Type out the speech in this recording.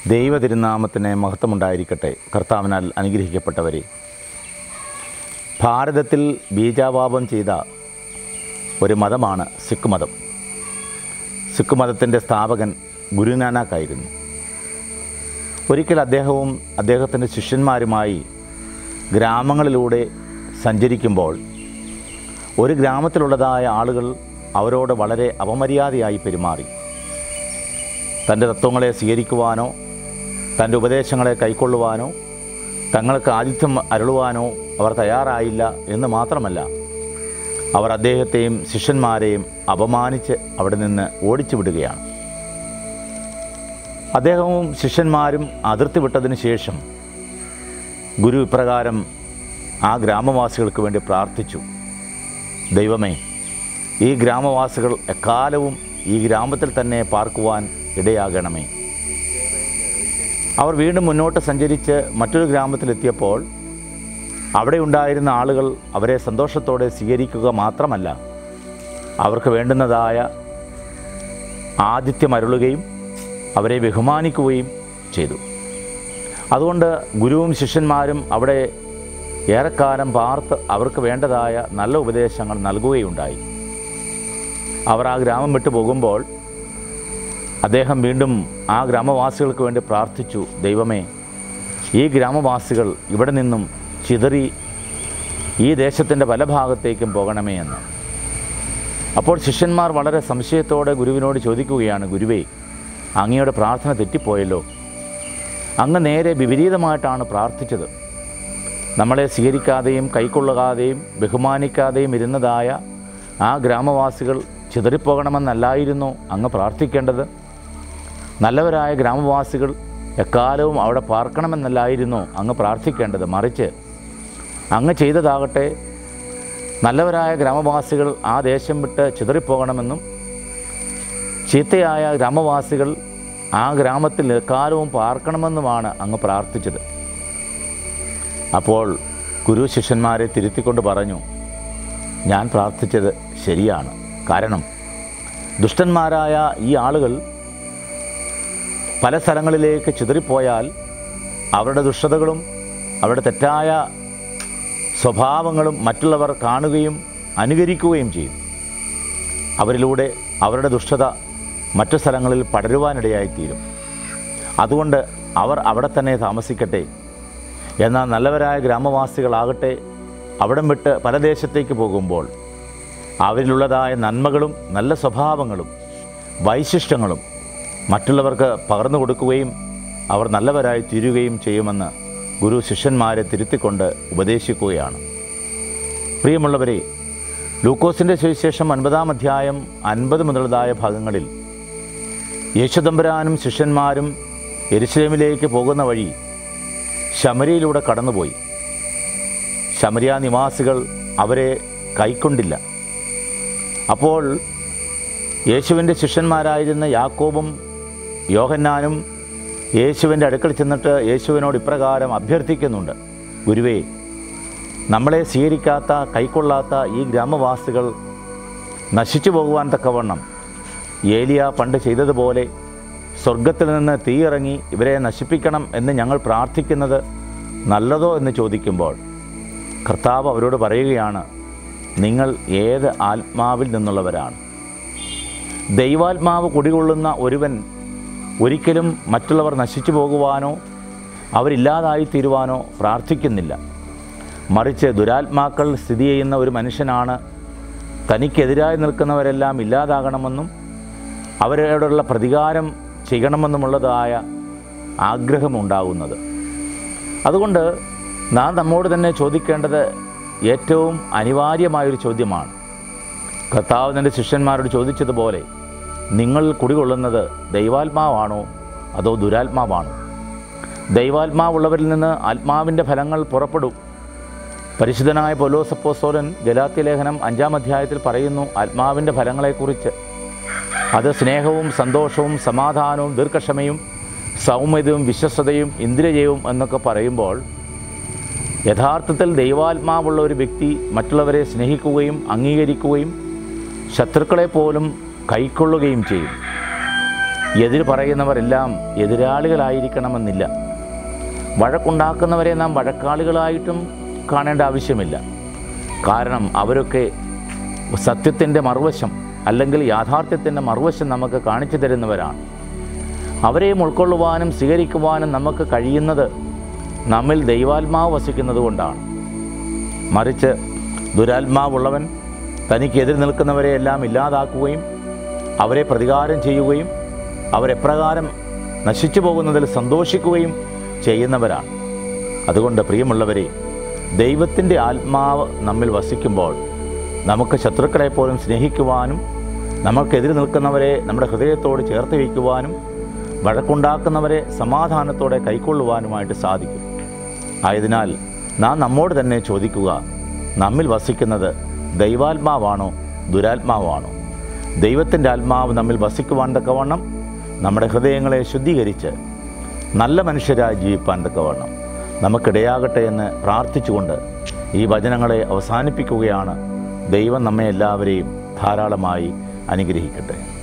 ദൈവ തിരുനാമത്തിന് മഹത്വമുണ്ടായിരിക്കട്ടെ കർത്താവിനാൽ അനുഗ്രഹിക്കപ്പെട്ടവരെ ഭാരതത്തിൽ ബീജാപാപം ചെയ്ത ഒരു മതമാണ് സിഖ് മതം സിഖ് മതത്തിൻ്റെ സ്ഥാപകൻ ഗുരുനാനാക്ക് ആയിരുന്നു ഒരിക്കൽ അദ്ദേഹവും അദ്ദേഹത്തിൻ്റെ ശിഷ്യന്മാരുമായി ഗ്രാമങ്ങളിലൂടെ സഞ്ചരിക്കുമ്പോൾ ഒരു ഗ്രാമത്തിലുള്ളതായ ആളുകൾ അവരോട് വളരെ അപമര്യാദയായി പെരുമാറി തൻ്റെ തത്വങ്ങളെ സ്വീകരിക്കുവാനോ തൻ്റെ ഉപദേശങ്ങളെ കൈക്കൊള്ളുവാനോ തങ്ങൾക്ക് ആതിഥ്യം അരുളുവാനോ അവർ തയ്യാറായില്ല എന്ന് മാത്രമല്ല അവർ അദ്ദേഹത്തെയും ശിഷ്യന്മാരെയും അപമാനിച്ച് അവിടെ നിന്ന് ഓടിച്ചു വിടുകയാണ് അദ്ദേഹവും ശിഷ്യന്മാരും അതിർത്തി വിട്ടതിന് ശേഷം ഗുരു ഇപ്രകാരം ആ ഗ്രാമവാസികൾക്ക് വേണ്ടി പ്രാർത്ഥിച്ചു ദൈവമേ ഈ ഗ്രാമവാസികൾ എക്കാലവും ഈ ഗ്രാമത്തിൽ തന്നെ പാർക്കുവാൻ ഇടയാകണമേ അവർ വീണ്ടും മുന്നോട്ട് സഞ്ചരിച്ച് മറ്റൊരു ഗ്രാമത്തിലെത്തിയപ്പോൾ അവിടെ ഉണ്ടായിരുന്ന ആളുകൾ അവരെ സന്തോഷത്തോടെ സ്വീകരിക്കുക മാത്രമല്ല അവർക്ക് വേണ്ടുന്നതായ ആതിഥ്യം അരുളുകയും അവരെ ബഹുമാനിക്കുകയും ചെയ്തു അതുകൊണ്ട് ഗുരുവും ശിഷ്യന്മാരും അവിടെ ഏറെക്കാലം പാർത്ത് അവർക്ക് വേണ്ടതായ നല്ല ഉപദേശങ്ങൾ നൽകുകയുണ്ടായി അവർ ആ ഗ്രാമം വിട്ടു പോകുമ്പോൾ അദ്ദേഹം വീണ്ടും ആ ഗ്രാമവാസികൾക്ക് വേണ്ടി പ്രാർത്ഥിച്ചു ദൈവമേ ഈ ഗ്രാമവാസികൾ ഇവിടെ നിന്നും ചിതറി ഈ ദേശത്തിൻ്റെ പല ഭാഗത്തേക്കും പോകണമേ എന്ന് അപ്പോൾ ശിഷ്യന്മാർ വളരെ സംശയത്തോടെ ഗുരുവിനോട് ചോദിക്കുകയാണ് ഗുരുവേ അങ്ങയുടെ പ്രാർത്ഥന തെറ്റിപ്പോയല്ലോ അങ്ങ് നേരെ വിപരീതമായിട്ടാണ് പ്രാർത്ഥിച്ചത് നമ്മളെ സ്വീകരിക്കാതെയും കൈക്കൊള്ളുകാതെയും ബഹുമാനിക്കാതെയും ഇരുന്നതായ ആ ഗ്രാമവാസികൾ ചിതറിപ്പോകണമെന്നല്ലായിരുന്നു അങ്ങ് പ്രാർത്ഥിക്കേണ്ടത് നല്ലവരായ ഗ്രാമവാസികൾ എക്കാലവും അവിടെ പാർക്കണമെന്നല്ലായിരുന്നു അങ്ങ് പ്രാർത്ഥിക്കേണ്ടത് മറിച്ച് അങ്ങ് ചെയ്തതാകട്ടെ നല്ലവരായ ഗ്രാമവാസികൾ ആ ദേശം വിട്ട് ചിതറിപ്പോകണമെന്നും ചീത്തയായ ഗ്രാമവാസികൾ ആ ഗ്രാമത്തിൽ എക്കാലവും പാർക്കണമെന്നുമാണ് അങ്ങ് പ്രാർത്ഥിച്ചത് അപ്പോൾ ഗുരു ശിഷ്യന്മാരെ തിരുത്തിക്കൊണ്ട് പറഞ്ഞു ഞാൻ പ്രാർത്ഥിച്ചത് ശരിയാണ് കാരണം ദുഷ്ടന്മാരായ ഈ ആളുകൾ പല സ്ഥലങ്ങളിലേക്ക് ചിതറിപ്പോയാൽ അവരുടെ ദുഷ്ടതകളും അവരുടെ തെറ്റായ സ്വഭാവങ്ങളും മറ്റുള്ളവർ കാണുകയും അനുകരിക്കുകയും ചെയ്യും അവരിലൂടെ അവരുടെ ദുഷ്ടത മറ്റു സ്ഥലങ്ങളിൽ പടരുവാനിടയായിത്തീരും അതുകൊണ്ട് അവർ അവിടെ തന്നെ താമസിക്കട്ടെ എന്നാൽ നല്ലവരായ ഗ്രാമവാസികളാകട്ടെ അവിടം വിട്ട് പല ദേശത്തേക്ക് പോകുമ്പോൾ അവരിലുള്ളതായ നന്മകളും നല്ല സ്വഭാവങ്ങളും വൈശിഷ്ട്യങ്ങളും മറ്റുള്ളവർക്ക് പകർന്നു കൊടുക്കുകയും അവർ നല്ലവരായി തീരുകയും ചെയ്യുമെന്ന് ഗുരു ശിഷ്യന്മാരെ തിരുത്തിക്കൊണ്ട് ഉപദേശിക്കുകയാണ് പ്രിയമുള്ളവരെ ലൂക്കോസിൻ്റെ സുവിശേഷം അൻപതാം അധ്യായം അൻപത് മുതലതായ ഭാഗങ്ങളിൽ യേശുദമ്പരാനും ശിഷ്യന്മാരും എരുസലേമിലേക്ക് പോകുന്ന വഴി ശമരിയിലൂടെ കടന്നുപോയി ശമരിയ നിവാസികൾ അവരെ കൈക്കൊണ്ടില്ല അപ്പോൾ യേശുവിൻ്റെ ശിഷ്യന്മാരായിരുന്ന യാക്കോബും യോഹന്നാനും യേശുവിൻ്റെ അടുക്കൽ ചെന്നിട്ട് യേശുവിനോട് ഇപ്രകാരം അഭ്യർത്ഥിക്കുന്നുണ്ട് ഗുരുവേ നമ്മളെ സ്വീകരിക്കാത്ത കൈക്കൊള്ളാത്ത ഈ ഗ്രാമവാസികൾ നശിച്ചു പോകുവാൻ തക്കവണ്ണം ഏലിയ പണ്ട് ചെയ്തതുപോലെ സ്വർഗത്തിൽ നിന്ന് തീയിറങ്ങി ഇവരെ നശിപ്പിക്കണം എന്ന് ഞങ്ങൾ പ്രാർത്ഥിക്കുന്നത് നല്ലതോ എന്ന് ചോദിക്കുമ്പോൾ കർത്താവ് അവരോട് പറയുകയാണ് നിങ്ങൾ ഏത് ആത്മാവിൽ നിന്നുള്ളവരാണ് ദൈവാത്മാവ് കുടികൊള്ളുന്ന ഒരുവൻ ഒരിക്കലും മറ്റുള്ളവർ നശിച്ചു പോകുവാനോ അവരില്ലാതായി തീരുവാനോ പ്രാർത്ഥിക്കുന്നില്ല മറിച്ച് ദുരാത്മാക്കൾ സ്ഥിതി ചെയ്യുന്ന ഒരു മനുഷ്യനാണ് തനിക്കെതിരായി നിൽക്കുന്നവരെല്ലാം ഇല്ലാതാകണമെന്നും അവരോടുള്ള പ്രതികാരം ചെയ്യണമെന്നുമുള്ളതായ ആഗ്രഹമുണ്ടാകുന്നത് അതുകൊണ്ട് നാം നമ്മോട് തന്നെ ചോദിക്കേണ്ടത് ഏറ്റവും അനിവാര്യമായൊരു ചോദ്യമാണ് കർത്താവ് തൻ്റെ ശിഷ്യന്മാരോട് ചോദിച്ചതുപോലെ നിങ്ങൾ കുടികൊള്ളുന്നത് ദൈവാത്മാവാണോ അതോ ദുരാത്മാവാണോ ദൈവാത്മാവുള്ളവരിൽ നിന്ന് ആത്മാവിൻ്റെ ഫലങ്ങൾ പുറപ്പെടും പരിശുദ്ധനായ പൊലോസപ്പോസോലൻ ഗലാത്തി ലേഖനം അഞ്ചാം അധ്യായത്തിൽ പറയുന്നു ആത്മാവിൻ്റെ ഫലങ്ങളെക്കുറിച്ച് അത് സ്നേഹവും സന്തോഷവും സമാധാനവും ദീർഘക്ഷമയും സൗമ്യതയും വിശ്വസ്തതയും ഇന്ദ്രിയജയവും എന്നൊക്കെ പറയുമ്പോൾ യഥാർത്ഥത്തിൽ ദൈവാത്മാവുള്ള ഒരു വ്യക്തി മറ്റുള്ളവരെ സ്നേഹിക്കുകയും അംഗീകരിക്കുകയും ശത്രുക്കളെ പോലും കൈക്കൊള്ളുകയും ചെയ്യും എതിര് പറയുന്നവരെല്ലാം എതിരാളികളായിരിക്കണമെന്നില്ല വഴക്കുണ്ടാക്കുന്നവരെ നാം വഴക്കാളികളായിട്ടും കാണേണ്ട ആവശ്യമില്ല കാരണം അവരൊക്കെ സത്യത്തിൻ്റെ മറുവശം അല്ലെങ്കിൽ യാഥാർത്ഥ്യത്തിൻ്റെ മറുവശം നമുക്ക് കാണിച്ചു തരുന്നവരാണ് അവരെയും ഉൾക്കൊള്ളുവാനും സ്വീകരിക്കുവാനും നമുക്ക് കഴിയുന്നത് നമ്മിൽ ദൈവാത്മാവ് വസിക്കുന്നത് കൊണ്ടാണ് മറിച്ച് ദുരാത്മാവുള്ളവൻ തനിക്ക് എതിർ നിൽക്കുന്നവരെ എല്ലാം ഇല്ലാതാക്കുകയും അവരെ പ്രതികാരം ചെയ്യുകയും അവരെപ്രകാരം നശിച്ചു പോകുന്നതിൽ സന്തോഷിക്കുകയും ചെയ്യുന്നവരാണ് അതുകൊണ്ട് പ്രിയമുള്ളവരെ ദൈവത്തിൻ്റെ ആത്മാവ് നമ്മിൽ വസിക്കുമ്പോൾ നമുക്ക് ശത്രുക്കളെ പോലും സ്നേഹിക്കുവാനും നമുക്കെതിരെ നിൽക്കുന്നവരെ നമ്മുടെ ഹൃദയത്തോട് ചേർത്ത് വയ്ക്കുവാനും വഴക്കുണ്ടാക്കുന്നവരെ സമാധാനത്തോടെ കൈക്കൊള്ളുവാനുമായിട്ട് സാധിക്കും ആയതിനാൽ നാം നമ്മോട് തന്നെ ചോദിക്കുക നമ്മിൽ വസിക്കുന്നത് ദൈവാത്മാവാണോ ദുരാത്മാവാണോ ദൈവത്തിൻ്റെ ആത്മാവ് നമ്മിൽ വസിക്കുവാൻ തക്കവണ്ണം നമ്മുടെ ഹൃദയങ്ങളെ ശുദ്ധീകരിച്ച് നല്ല മനുഷ്യരായി ജീവിപ്പാൻ തക്കവണ്ണം നമുക്കിടയാകട്ടെ എന്ന് പ്രാർത്ഥിച്ചുകൊണ്ട് ഈ വചനങ്ങളെ അവസാനിപ്പിക്കുകയാണ് ദൈവം നമ്മെ എല്ലാവരെയും ധാരാളമായി അനുഗ്രഹിക്കട്ടെ